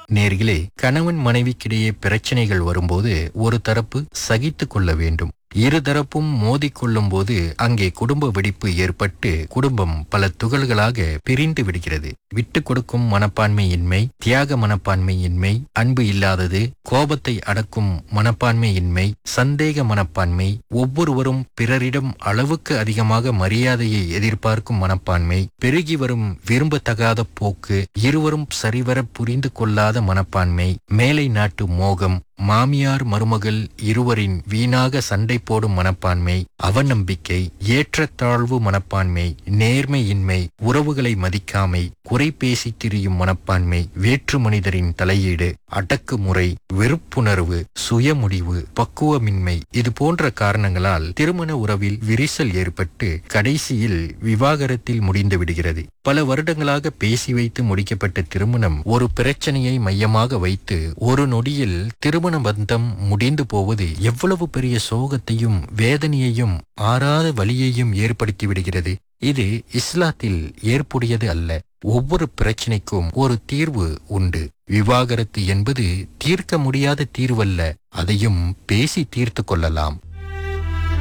நேர்களே கணவன் மனைவிக்கிடையே பிரச்சனைகள் வரும்போது ஒரு தரப்பு சகித்துக் கொள்ள வேண்டும் இருதரப்பும் மோதிக்கொள்ளும் போது அங்கே குடும்ப வெடிப்பு ஏற்பட்டு குடும்பம் பல துகள்களாக பிரிந்து விடுகிறது விட்டு கொடுக்கும் மனப்பான்மையின்மை தியாக மனப்பான்மையின்மை அன்பு இல்லாதது கோபத்தை அடக்கும் மனப்பான்மையின்மை சந்தேக மனப்பான்மை ஒவ்வொருவரும் பிறரிடம் அளவுக்கு அதிகமாக மரியாதையை எதிர்பார்க்கும் மனப்பான்மை பெருகி வரும் விரும்பத்தகாத போக்கு இருவரும் சரிவர புரிந்து கொள்ளாத மனப்பான்மை மேலை நாட்டு மோகம் மாமியார் மருமகள் இருவரின் வீணாக சண்டை போடும் மனப்பான்மை அவநம்பிக்கை ஏற்றத்தாழ்வு மனப்பான்மை நேர்மையின்மை உறவுகளை மதிக்காமை குறை பேசி திரியும் மனப்பான்மை வேற்று மனிதரின் தலையீடு அடக்குமுறை வெறுப்புணர்வு சுயமுடிவு பக்குவமின்மை இது போன்ற காரணங்களால் திருமண உறவில் விரிசல் ஏற்பட்டு கடைசியில் விவாகரத்தில் முடிந்து விடுகிறது பல வருடங்களாக பேசி வைத்து முடிக்கப்பட்ட திருமணம் ஒரு பிரச்சனையை மையமாக வைத்து ஒரு நொடியில் திருமண பந்தம் முடிந்து போவது எவ்வளவு பெரிய சோகத்தையும் வேதனையையும் ஆறாத வலியையும் ஏற்படுத்தி விடுகிறது இது இஸ்லாத்தில் ஏற்புடையது அல்ல ஒவ்வொரு பிரச்சனைக்கும் ஒரு தீர்வு உண்டு விவாகரத்து என்பது தீர்க்க முடியாத தீர்வல்ல அதையும் பேசி தீர்த்து கொள்ளலாம்